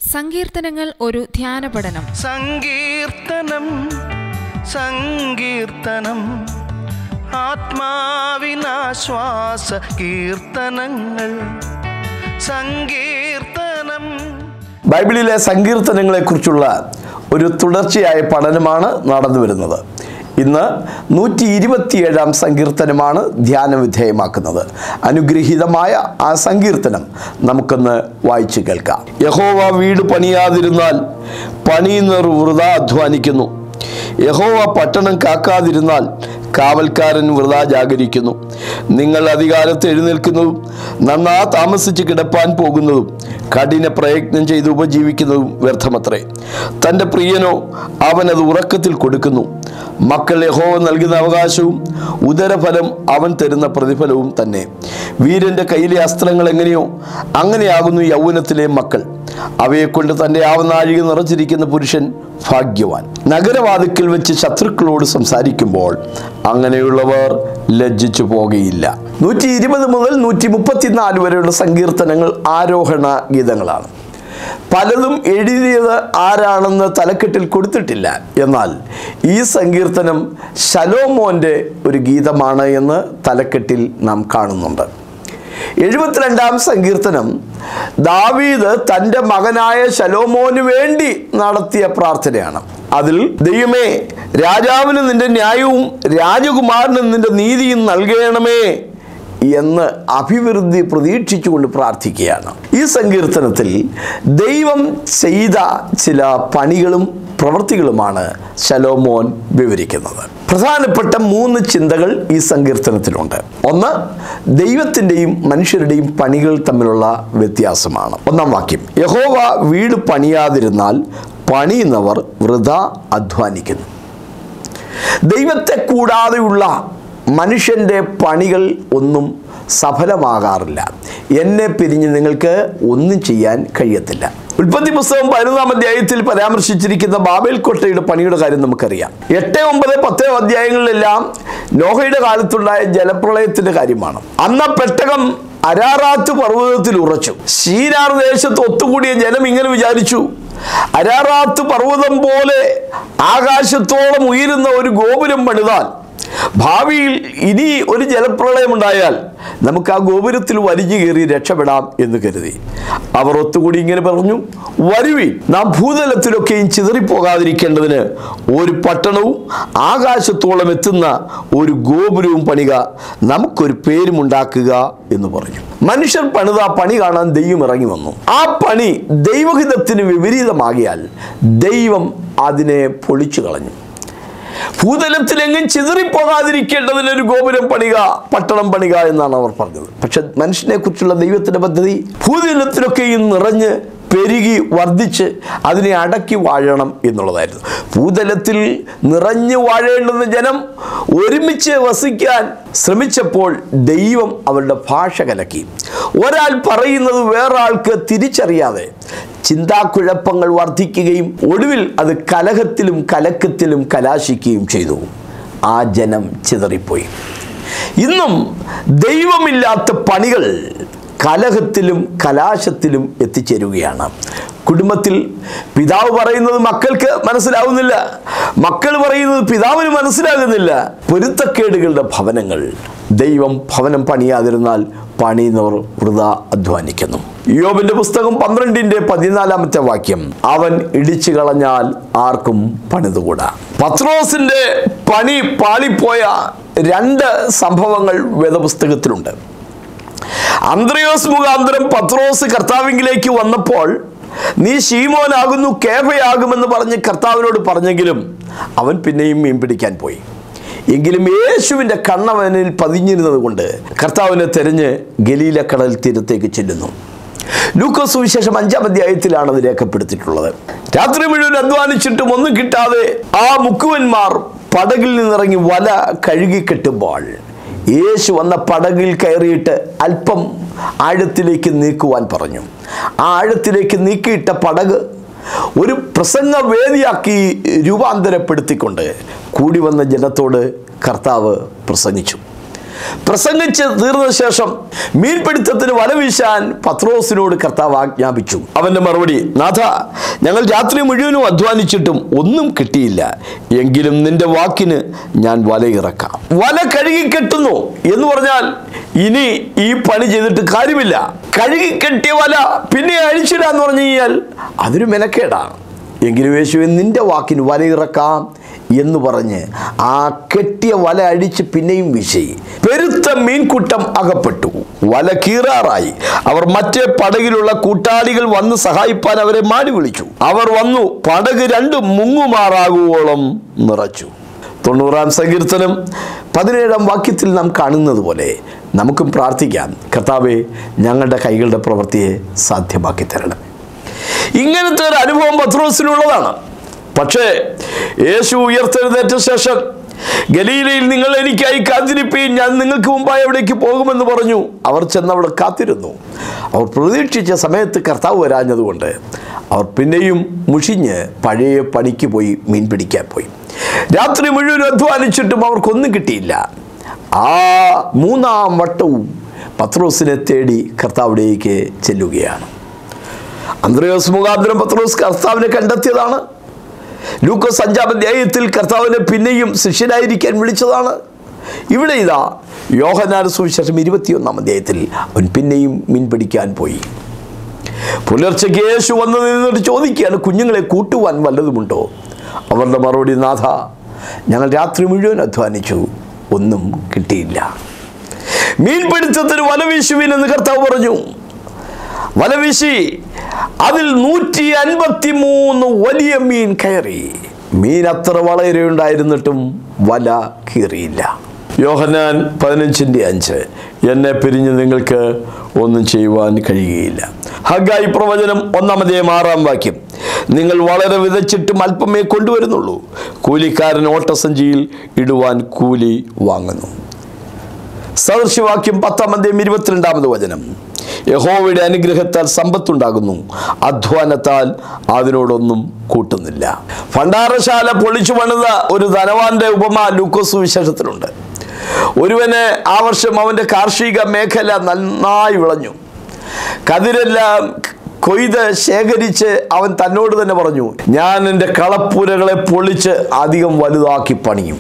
സങ്കീർത്തനങ്ങൾ ഒരു ധ്യാന പഠനം സങ്കീർത്തനം സങ്കീർത്തനം ആത്മാവിനാശ്വാസ കീർത്തനങ്ങൾ സങ്കീർത്തനം ബൈബിളിലെ സങ്കീർത്തനങ്ങളെക്കുറിച്ചുള്ള ഒരു തുടർച്ചയായ പഠനമാണ് നടന്നു വരുന്നത് ഇന്ന് നൂറ്റി ഇരുപത്തിയേഴാം സങ്കീർത്തനമാണ് ധ്യാന വിധേയമാക്കുന്നത് അനുഗ്രഹീതമായ ആ സങ്കീർത്തനം നമുക്കൊന്ന് വായിച്ചു കേൾക്കാം യഹോവ വീട് പണിയാതിരുന്നാൽ പണിയുന്നവർ വൃത അധ്വാനിക്കുന്നു യഹോവ പട്ടണം കാക്കാതിരുന്നാൽ കാവൽക്കാരൻ വൃതാ ജാഗരിക്കുന്നു നിങ്ങൾ അധികാരത്ത് എഴുന്നേൽക്കുന്നതും നന്നാ താമസിച്ച് കിടപ്പാൻ പോകുന്നതും കഠിന പ്രയത്നം ചെയ്ത് ഉപജീവിക്കുന്നതും വ്യർത്ഥമത്രേ തൻ്റെ പ്രിയനോ അവനത് ഉറക്കത്തിൽ കൊടുക്കുന്നു മക്കൾ യഹോവ നൽകുന്ന അവകാശവും ഉദരഫലം അവൻ തരുന്ന പ്രതിഫലവും തന്നെ വീരന്റെ കയ്യിലെ അസ്ത്രങ്ങൾ എങ്ങനെയോ അങ്ങനെയാകുന്നു യൗവനത്തിലെ മക്കൾ അവയെക്കൊണ്ട് തൻ്റെ ആവനാഴിക നിറച്ചിരിക്കുന്ന പുരുഷൻ ഭാഗ്യവാൻ നഗരവാതിക്കൽ വെച്ച് ശത്രുക്കളോട് സംസാരിക്കുമ്പോൾ അങ്ങനെയുള്ളവർ ലജ്ജിച്ചു പോകുകയില്ല നൂറ്റി ഇരുപത് മുതൽ നൂറ്റി മുപ്പത്തിനാല് വരെയുള്ള സങ്കീർത്തനങ്ങൾ ആരോഹണ ഗീതങ്ങളാണ് പലതും എഴുതിയത് ആരാണെന്ന് തലക്കെട്ടിൽ കൊടുത്തിട്ടില്ല എന്നാൽ ഈ സങ്കീർത്തനം ശലോമോൻ്റെ ഒരു ഗീതമാണ് എന്ന് തലക്കെട്ടിൽ നാം കാണുന്നുണ്ട് എഴുപത്തിരണ്ടാം സങ്കീർത്തനം ദാവീദ് തൻ്റെ മകനായ ശലോമോന് വേണ്ടി നടത്തിയ പ്രാർത്ഥനയാണ് അതിൽ ദൈവമേ രാജാവിന് നിന്റെ ന്യായവും രാജകുമാരന് നിന്റെ നീതിയും നൽകണമേ എന്ന് അഭിവൃദ്ധി പ്രതീക്ഷിച്ചുകൊണ്ട് പ്രാർത്ഥിക്കുകയാണ് ഈ സങ്കീർത്തനത്തിൽ ദൈവം ചെയ്ത ചില പണികളും പ്രവൃത്തികളുമാണ് ശലോമോൻ വിവരിക്കുന്നത് പ്രധാനപ്പെട്ട മൂന്ന് ചിന്തകൾ ഈ സങ്കീർത്തനത്തിലുണ്ട് ഒന്ന് ദൈവത്തിൻ്റെയും മനുഷ്യരുടെയും പണികൾ തമ്മിലുള്ള വ്യത്യാസമാണ് ഒന്നാം വാക്യം യഹോവ വീട് പണിയാതിരുന്നാൽ പണിയുന്നവർ വൃത അധ്വാനിക്കുന്നു ദൈവത്തെ കൂടാതെയുള്ള മനുഷ്യൻ്റെ പണികൾ ഒന്നും സഫലമാകാറില്ല എന്നെ പിരിഞ്ഞ് നിങ്ങൾക്ക് ഒന്നും ചെയ്യാൻ കഴിയത്തില്ല ഉൽപ്പത്തി പുസ്തകം പതിനൊന്നാം അധ്യായത്തിൽ പരാമർശിച്ചിരിക്കുന്ന ബാബേൽ കോട്ടയുടെ പണിയുടെ കാര്യം നമുക്കറിയാം എട്ട് ഒമ്പത് പത്ത് അധ്യായങ്ങളിലെല്ലാം നോഹയുടെ കാലത്തുണ്ടായ ജലപ്രളയത്തിന്റെ കാര്യമാണ് അന്ന് പെട്ടകം അരാറാത്ത് പർവ്വതത്തിൽ ഉറച്ചു ശീനാർ ദേശത്ത് ഒത്തുകൂടിയ ജനം ഇങ്ങനെ വിചാരിച്ചു അരാറാത്ത് പർവ്വതം പോലെ ആകാശത്തോളം ഉയരുന്ന ഒരു ഗോപുരം പണിതാൽ ഭാവിയിൽ ഇനി ഒരു ജലപ്രളയം ഉണ്ടായാൽ നമുക്ക് ആ ഗോപുരത്തിൽ വലിഞ്ഞു കയറി രക്ഷപ്പെടാം എന്ന് കരുതി അവർ ഒത്തുകൂടി ഇങ്ങനെ പറഞ്ഞു വരുവി നാം ഭൂതലത്തിലൊക്കെയും ചിതറിപ്പോകാതിരിക്കേണ്ടതിന് ഒരു പട്ടണവും ആകാശത്തോളം എത്തുന്ന ഒരു ഗോപുരവും പണിക നമുക്കൊരു പേരുമുണ്ടാക്കുക എന്ന് പറഞ്ഞു മനുഷ്യർ പണിത പണി കാണാൻ ദൈവം ഇറങ്ങി വന്നു ആ പണി ദൈവഹിതത്തിന് വിപരീതമാകിയാൽ ദൈവം അതിനെ പൊളിച്ചു കളഞ്ഞു ഭൂതലത്തിലെങ്ങും ചിതറിപ്പോകാതിരിക്കേണ്ടതിന് ഒരു ഗോപുരം പണിക പട്ടണം പണിക എന്നാണ് അവർ പറഞ്ഞത് പക്ഷെ മനുഷ്യനെ കുറിച്ചുള്ള ദൈവത്തിന്റെ പദ്ധതി ഭൂതലത്തിലൊക്കെയും നിറഞ്ഞ് പെരുകി വർദ്ധിച്ച് അതിനെ അടക്കി വാഴണം എന്നുള്ളതായിരുന്നു ഭൂതലത്തിൽ നിറഞ്ഞു വാഴേണ്ടുന്ന ജനം ഒരുമിച്ച് വസിക്കാൻ ശ്രമിച്ചപ്പോൾ ദൈവം അവരുടെ ഭാഷ കലക്കി ഒരാൾ പറയുന്നത് വേറൊരാൾക്ക് തിരിച്ചറിയാതെ ചിന്താക്കുഴപ്പങ്ങൾ വർദ്ധിക്കുകയും ഒടുവിൽ അത് കലഹത്തിലും കലക്കത്തിലും കലാശിക്കുകയും ചെയ്തു ആ ജനം ചിതറിപ്പോയി ഇന്നും ദൈവമില്ലാത്ത പണികൾ കലഹത്തിലും കലാശത്തിലും എത്തിച്ചേരുകയാണ് കുടുംബത്തിൽ പിതാവ് പറയുന്നത് മക്കൾക്ക് മനസ്സിലാവുന്നില്ല മക്കൾ പറയുന്നത് പിതാവിന് മനസ്സിലാകുന്നില്ല പൊരുത്തക്കേടുകളുടെ ഭവനങ്ങൾ ദൈവം ഭവനം പണിയാതിരുന്നാൽ പണിയുന്നവർ വൃത അധ്വാനിക്കുന്നു യോബിന്റെ പുസ്തകം പന്ത്രണ്ടിന്റെ പതിനാലാമത്തെ വാക്യം അവൻ ഇടിച്ചു കളഞ്ഞാൽ ആർക്കും പണിതുകൂടാ പത്രോസിന്റെ പണി പാളിപ്പോയ രണ്ട് സംഭവങ്ങൾ വേദപുസ്തകത്തിലുണ്ട് അന്ത്രയോസ് മുഖാന്തരം പത്രോസ് കർത്താവിങ്കിലേക്ക് വന്നപ്പോൾ നീ ശീമോനാകുന്നു കേഫയാകുമെന്ന് പറഞ്ഞ് കർത്താവിനോട് പറഞ്ഞെങ്കിലും അവൻ പിന്നെയും മീൻ പിടിക്കാൻ പോയി എങ്കിലും യേശുവിൻ്റെ കണ്ണവനിൽ പതിഞ്ഞിരുന്നത് കൊണ്ട് കർത്താവിനെ തെരഞ്ഞ് ഗലീല കടൽ തീരത്തേക്ക് ചെല്ലുന്നു ലൂക്കോസ് സുവിശേഷം അഞ്ചാം അധ്യായത്തിലാണ് അത് രേഖപ്പെടുത്തിയിട്ടുള്ളത് രാത്രി മുഴുവൻ അധ്വാനിച്ചിട്ടും ഒന്നും കിട്ടാതെ ആ മുക്കുവന്മാർ പടകിൽ നിന്നിറങ്ങി വല കഴുകി കെട്ടുമ്പോൾ യേശു വന്ന പടകിൽ കയറിയിട്ട് അല്പം ആഴത്തിലേക്ക് നീക്കുവാൻ പറഞ്ഞു ആ ആഴത്തിലേക്ക് നീക്കിയിട്ട പടക് ഒരു പ്രസംഗ വേദിയാക്കി രൂപാന്തരപ്പെടുത്തിക്കൊണ്ട് കൂടി വന്ന ജനത്തോട് കർത്താവ് പ്രസംഗിച്ചു പ്രസംഗിച്ച് തീർന്ന ശേഷം മീൻപിടുത്തത്തിന് വല വീശാൻ പത്രോസിനോട് കർത്താവ് ആജ്ഞാപിച്ചു അവന്റെ മറുപടി നാഥ ഞങ്ങൾ രാത്രി മുഴുവനും അധ്വാനിച്ചിട്ടും ഒന്നും കിട്ടിയില്ല എങ്കിലും നിന്റെ വാക്കിന് ഞാൻ വല ഇറക്കാം വല കഴുകി കെട്ടുന്നു എന്ന് പറഞ്ഞാൽ ഇനി ഈ പണി ചെയ്തിട്ട് കാര്യമില്ല കഴുകി കെട്ടിയ വല പിന്നെ അഴിച്ചിടാന്ന് പറഞ്ഞു കഴിഞ്ഞാൽ അതൊരു മെനക്കേടാണ് എങ്കിലും യേശുവെ നിന്റെ വാക്കിന് വല ഇറക്കാം എന്ന് പറഞ്ഞ് ആ കെട്ടിയ വല അടിച്ച് പിന്നെയും വീശി പെരുത്ത മീൻകൂട്ടം അകപ്പെട്ടു വല കീറാറായി അവർ മറ്റേ പടകിലുള്ള കൂട്ടാളികൾ വന്ന് സഹായിപ്പാൻ അവരെ മാടി വിളിച്ചു അവർ വന്നു പടക് രണ്ട് മുങ്ങുമാറാകുവോളം നിറച്ചു തൊണ്ണൂറാം സങ്കീർത്തനം പതിനേഴാം വാക്യത്തിൽ നാം കാണുന്നത് പോലെ നമുക്കും പ്രാർത്ഥിക്കാം കർത്താവെ ഞങ്ങളുടെ കൈകളുടെ പ്രവൃത്തിയെ സാധ്യമാക്കി തരണം ഇങ്ങനത്തെ ഒരു അനുഭവം പത്രോസിനുള്ളതാണ് പക്ഷേ യേശു ഉയർത്തെഴുന്നേറ്റ ശേഷം ഗലീലയിൽ നിങ്ങൾ എനിക്കായി കാത്തിരിപ്പീൻ ഞാൻ നിങ്ങൾക്ക് മുമ്പായി എവിടേക്ക് പോകുമെന്ന് പറഞ്ഞു അവർ ചെന്ന് അവിടെ കാത്തിരുന്നു അവർ പ്രതീക്ഷിച്ച സമയത്ത് കർത്താവ് വരാഞ്ഞതുകൊണ്ട് അവർ പിന്നെയും മുഷിഞ്ഞ് പഴയ പണിക്ക് പോയി മീൻ പിടിക്കാൻ പോയി രാത്രി മുഴുവൻ അധ്വാനിച്ചിട്ടും അവർക്കൊന്നും കിട്ടിയില്ല ആ മൂന്നാം വട്ടവും പത്രോസിനെ തേടി കർത്താവിലേക്ക് ചെല്ലുകയാണ് അന്ത്രയോസ് മുഖാന്തരം പത്രോസ് കർത്താവിനെ കണ്ടെത്തിയതാണ് ലൂക്കോസ് അഞ്ചാം അധ്യായത്തിൽ കർത്താവിനെ പിന്നെയും ശിഷ്യനായിരിക്കാൻ വിളിച്ചതാണ് ഇവിടെ ഇതാ യോഹനാന സുവിശേഷം ഇരുപത്തിയൊന്നാം അധ്യായത്തിൽ അവൻ പിന്നെയും മീൻ പിടിക്കാൻ പോയി പുലർച്ചയ്ക്ക് യേശു വന്ന് നിന്നിട്ട് ചോദിക്കുകയാണ് കുഞ്ഞുങ്ങളെ കൂട്ടുവാൻ വല്ലതുമുണ്ടോ അവരുടെ മറുപടി നാഥ ഞങ്ങൾ രാത്രി മുഴുവൻ അധ്വാനിച്ചു ഒന്നും കിട്ടിയില്ല മീൻപിടുത്തത്തിന് വല വീശുവിൻ എന്ന് കർത്താവ് പറഞ്ഞു വല വീശി അതിൽ നൂറ്റി അൻപത്തി മൂന്ന് വലിയ മീൻ കയറി മീൻ അത്ര വളരെ ഉണ്ടായിരുന്നിട്ടും വല കീറിയില്ല യോഹനാൻ പതിനഞ്ചിൻ്റെ അഞ്ച് എന്നെ പിരിഞ്ഞ് നിങ്ങൾക്ക് ഒന്നും ചെയ്യുവാൻ കഴിയുകയില്ല ഹഗായി പ്രവചനം ഒന്നാമതേ ആറാം വാക്യം നിങ്ങൾ വളരെ വിതച്ചിട്ടും അല്പമേ കൊണ്ടുവരുന്നുള്ളൂ കൂലിക്കാരൻ ഓട്ടസഞ്ചിയിൽ ഇടുവാൻ കൂലി വാങ്ങുന്നു സദൃശവാക്യം പത്താം അധ്യായം ഇരുപത്തിരണ്ടാമത് വചനം യഹോവയുടെ അനുഗ്രഹത്താൽ സമ്പത്തുണ്ടാകുന്നു അധ്വാനത്താൽ അതിനോടൊന്നും കൂട്ടുന്നില്ല ഭണ്ഡാരശാല പൊളിച്ചു പണിത ഒരു ധനവാന്റെ ഉപമ ലൂക്കോസ് വിശേഷത്തിലുണ്ട് ഒരുവന് ആ വർഷം അവൻ്റെ കാർഷിക മേഖല നന്നായി വിളഞ്ഞു കതിരെല്ലാം കൊയ്ത് ശേഖരിച്ച് അവൻ തന്നോട് തന്നെ പറഞ്ഞു ഞാൻ എൻ്റെ കളപ്പുരകളെ പൊളിച്ച് അധികം വലുതാക്കി പണിയും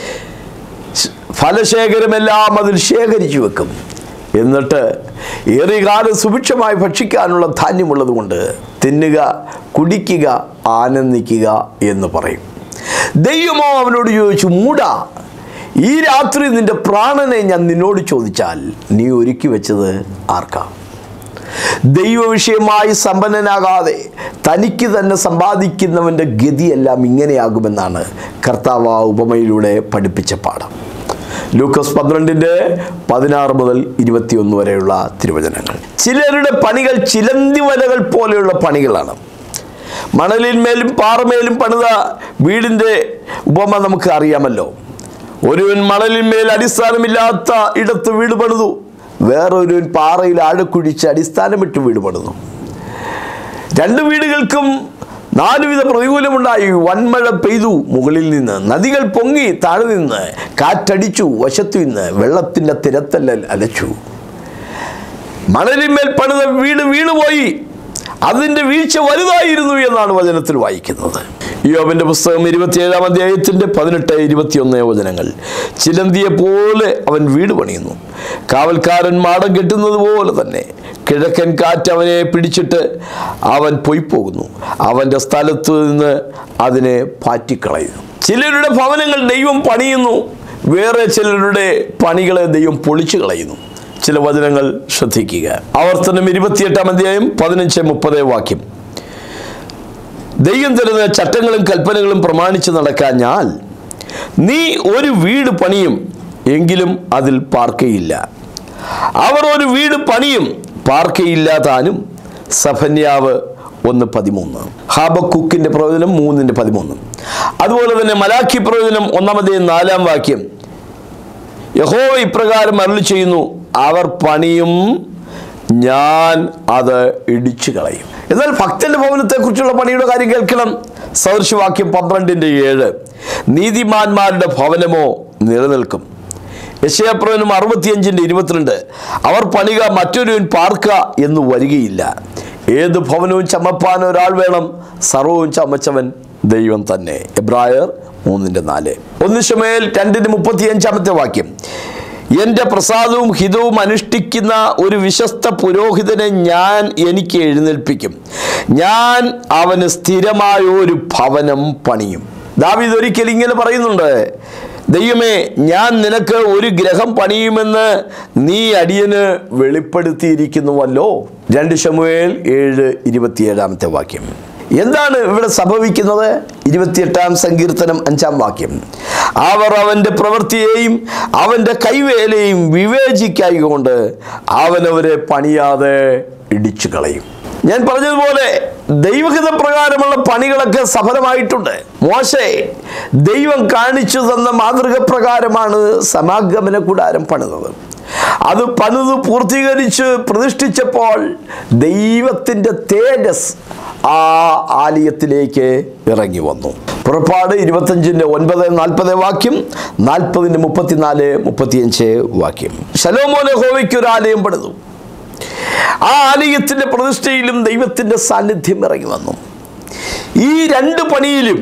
ഫലശേഖരമെല്ലാം അതിൽ ശേഖരിച്ചു വെക്കും എന്നിട്ട് ഏറിയ കാലം സുഭിക്ഷമായി ഭക്ഷിക്കാനുള്ള ധാന്യമുള്ളത് കൊണ്ട് തിന്നുക കുടിക്കുക ആനന്ദിക്കുക എന്ന് പറയും ദൈവമോ അവനോട് ചോദിച്ചു മൂടാ ഈ രാത്രി നിന്റെ പ്രാണനെ ഞാൻ നിന്നോട് ചോദിച്ചാൽ നീ ഒരുക്കി വെച്ചത് ആർക്കാ ദൈവവിഷയമായി സമ്പന്നനാകാതെ തനിക്ക് തന്നെ സമ്പാദിക്കുന്നവൻ്റെ ഗതിയെല്ലാം ഇങ്ങനെയാകുമെന്നാണ് കർത്താവ് ആ ഉപമയിലൂടെ പഠിപ്പിച്ച പാഠം ലൂക്കോസ് പന്ത്രണ്ടിൻ്റെ പതിനാറ് മുതൽ ഇരുപത്തിയൊന്ന് വരെയുള്ള തിരുവചനങ്ങൾ ചിലരുടെ പണികൾ ചിലന്തി വലകൾ പോലെയുള്ള പണികളാണ് മണലിന്മേലും പാറമേലും പണിത വീടിൻ്റെ ഉപമ നമുക്ക് അറിയാമല്ലോ ഒരുവൻ മണലിന്മേൽ അടിസ്ഥാനമില്ലാത്ത ഇടത്ത് വീട് പണിതു വേറൊരുവൻ പാറയിൽ ആഴക്കുഴിച്ച് അടിസ്ഥാനമിട്ട് വീട് പണിതു രണ്ട് വീടുകൾക്കും നാലുവിധ പ്രതികൂലമുണ്ടായി വൻമഴ പെയ്തു മുകളിൽ നിന്ന് നദികൾ പൊങ്ങി താഴെ നിന്ന് കാറ്റടിച്ചു വശത്തു നിന്ന് വെള്ളത്തിൻ്റെ തിരത്തല്ലൽ അലച്ചു മണലിന്മേൽ പണിത വീട് വീണുപോയി അതിൻ്റെ വീഴ്ച വലുതായിരുന്നു എന്നാണ് വചനത്തിൽ വായിക്കുന്നത് യോബിന്റെ പുസ്തകം ഇരുപത്തിയേഴാം അധ്യായത്തിന്റെ പതിനെട്ട് ഇരുപത്തിയൊന്ന് വചനങ്ങൾ ചിലന്തിയെ പോലെ അവൻ വീട് പണിയുന്നു കാവൽക്കാരൻ മാടം കെട്ടുന്നത് പോലെ തന്നെ കിഴക്കൻ കാറ്റ് അവനെ പിടിച്ചിട്ട് അവൻ പൊയ്പോകുന്നു അവൻ്റെ സ്ഥലത്ത് നിന്ന് അതിനെ പാറ്റിക്കളയുന്നു ചിലരുടെ ഭവനങ്ങൾ ദൈവം പണിയുന്നു വേറെ ചിലരുടെ പണികളെ ദൈവം പൊളിച്ചു കളയുന്നു ചില വചനങ്ങൾ ശ്രദ്ധിക്കുക ആവർത്തനം ഇരുപത്തിയെട്ടാം അധ്യായം പതിനഞ്ച് മുപ്പത് വാക്യം ദൈവം തരുന്ന ചട്ടങ്ങളും കൽപ്പനകളും പ്രമാണിച്ച് നടക്കാഞ്ഞാൽ നീ ഒരു വീട് പണിയും എങ്കിലും അതിൽ പാർക്കയില്ല അവർ ഒരു വീട് പണിയും പാർക്കയില്ല താനും സഫന്യാവ് ഒന്ന് പതിമൂന്ന് ഹാബക്കുക്കിന്റെ പ്രവചനം മൂന്നിന്റെ പതിമൂന്ന് അതുപോലെ തന്നെ മലാഖി പ്രവചനം ഒന്നാമതേ നാലാം വാക്യം യഹോ ഇപ്രകാരം അരുളി ചെയ്യുന്നു അവർ പണിയും ഞാൻ അത് ഇടിച്ചു കളയും എന്നാൽ ഭക്തന്റെ ഭവനത്തെക്കുറിച്ചുള്ള പണിയുടെ കാര്യം കേൾക്കണം സദൃശവാക്യം പന്ത്രണ്ടിൻ്റെ ഏഴ് നീതിമാന്മാരുടെ ഭവനമോ നിലനിൽക്കും യശയപ്രവനും അറുപത്തിയഞ്ചിൻ്റെ ഇരുപത്തിരണ്ട് അവർ പണിക മറ്റൊരുവൻ പാർക്ക എന്ന് വരികയില്ല ഏത് ഭവനവും ചമപ്പാൻ ഒരാൾ വേണം സർവവും ചമച്ചവൻ ദൈവം തന്നെ എബ്രായർ മൂന്നിൻ്റെ നാല് ഒന്ന് ശമേൽ രണ്ടിൻ്റെ മുപ്പത്തിയഞ്ചാമത്തെ വാക്യം എൻ്റെ പ്രസാദവും ഹിതവും അനുഷ്ഠിക്കുന്ന ഒരു വിശ്വസ്ത പുരോഹിതനെ ഞാൻ എനിക്ക് എഴുന്നേൽപ്പിക്കും ഞാൻ അവന് സ്ഥിരമായ ഒരു ഭവനം പണിയും ദാവീദ് ഒരിക്കൽ ഇങ്ങനെ പറയുന്നുണ്ട് ദൈവമേ ഞാൻ നിനക്ക് ഒരു ഗ്രഹം പണിയുമെന്ന് നീ അടിയന് വെളിപ്പെടുത്തിയിരിക്കുന്നുവല്ലോ രണ്ട് ശമുവേൽ ഏഴ് ഇരുപത്തിയേഴാമത്തെ വാക്യം എന്താണ് ഇവിടെ സംഭവിക്കുന്നത് ഇരുപത്തിയെട്ടാം സങ്കീർത്തനം അഞ്ചാം വാക്യം അവർ അവൻ്റെ പ്രവൃത്തിയെയും അവൻ്റെ കൈവേലയും വിവേചിക്കായികൊണ്ട് അവനവരെ പണിയാതെ ഇടിച്ചു കളയും ഞാൻ പറഞ്ഞതുപോലെ ദൈവഹിത പ്രകാരമുള്ള പണികളൊക്കെ സഫലമായിട്ടുണ്ട് മോശെ ദൈവം കാണിച്ചു തന്ന മാതൃക പ്രകാരമാണ് സമാഗമന കൂടാരം പണിതത് അത് പണിത് പൂർത്തീകരിച്ച് പ്രതിഷ്ഠിച്ചപ്പോൾ ദൈവത്തിൻ്റെ തേജസ് ആ ആലയത്തിലേക്ക് ഇറങ്ങി വന്നു പുറപ്പാട് ഇരുപത്തഞ്ചിൻ്റെ ഒൻപത് നാൽപ്പത് വാക്യം നാൽപ്പതിൻ്റെ മുപ്പത്തിനാല് മുപ്പത്തിയഞ്ച് വാക്യം ശലോമോനെ ഹോവയ്ക്ക് ഒരു ആലയം പണിതു ആ ആലയത്തിൻ്റെ പ്രതിഷ്ഠയിലും ദൈവത്തിൻ്റെ സാന്നിധ്യം ഇറങ്ങി വന്നു ഈ രണ്ട് പണിയിലും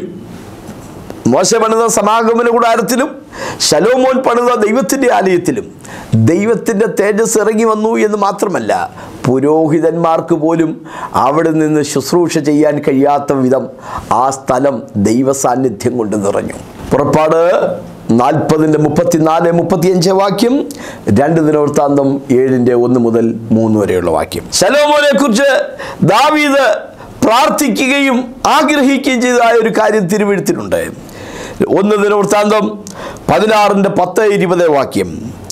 മോശ പണിത സമാഗമന കൂടാരത്തിലും ശലോമോൻ പണിത ദൈവത്തിൻ്റെ ആലയത്തിലും ദൈവത്തിൻ്റെ തേജസ് ഇറങ്ങി വന്നു എന്ന് മാത്രമല്ല പുരോഹിതന്മാർക്ക് പോലും അവിടെ നിന്ന് ശുശ്രൂഷ ചെയ്യാൻ കഴിയാത്ത വിധം ആ സ്ഥലം ദൈവ സാന്നിധ്യം കൊണ്ട് നിറഞ്ഞു പുറപ്പാട് നാൽപ്പതിൻ്റെ മുപ്പത്തിനാല് മുപ്പത്തിയഞ്ച് വാക്യം രണ്ട് ദിനവൃത്താന്തം ഏഴിൻ്റെ ഒന്ന് മുതൽ മൂന്ന് വരെയുള്ള വാക്യം ശലോമോനെ കുറിച്ച് ദാവീദ് പ്രാർത്ഥിക്കുകയും ആഗ്രഹിക്കുകയും ചെയ്തതായ ഒരു കാര്യം തിരുവെഴുത്തിലുണ്ട് ഒന്ന് ദിനവൃത്താന്തം പതിനാറിൻ്റെ പത്ത് ഇരുപത് വാക്യം